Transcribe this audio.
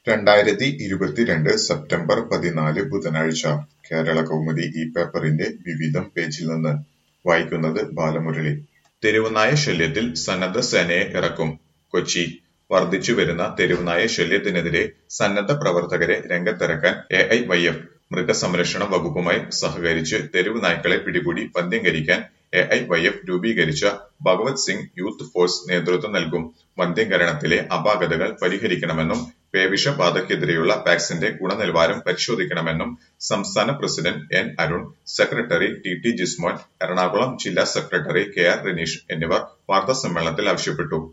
രണ്ടായിരത്തി ഇരുപത്തിരണ്ട് സെപ്റ്റംബർ പതിനാല് ബുധനാഴ്ച കേരളകൗമുദി ഈ പേപ്പറിന്റെ വിവിധം പേജിൽ നിന്ന് വായിക്കുന്നത് ബാലമുരളി തെരുവുനായ ശല്യത്തിൽ സന്നദ്ധ സേനയെ ഇറക്കും കൊച്ചി വർദ്ധിച്ചുവരുന്ന തെരുവുനായ ശല്യത്തിനെതിരെ സന്നദ്ധ പ്രവർത്തകരെ രംഗത്തിറക്കാൻ എ ഐ വൈ എഫ് മൃഗസംരക്ഷണ വകുപ്പുമായി സഹകരിച്ച് തെരുവ് നായ്ക്കളെ പിടികൂടി വന്ധ്യംകരിക്കാൻ എ ഐ വൈ എഫ് രൂപീകരിച്ച ഭഗവത് സിംഗ് യൂത്ത് ഫോഴ്സ് നേതൃത്വം നൽകും വന്ധ്യംകരണത്തിലെ അപാകതകൾ പരിഹരിക്കണമെന്നും പേവിഷബാധയ്ക്കെതിരെയുള്ള വാക്സിന്റെ ഗുണനിലവാരം പരിശോധിക്കണമെന്നും സംസ്ഥാന president N Arun secretary T T Jismon Ernakulam ജില്ലാ സെക്രട്ടറി കെ ആർ റിനീഷ് എന്നിവർ വാർത്താസമ്മേളനത്തിൽ ആവശ്യപ്പെട്ടു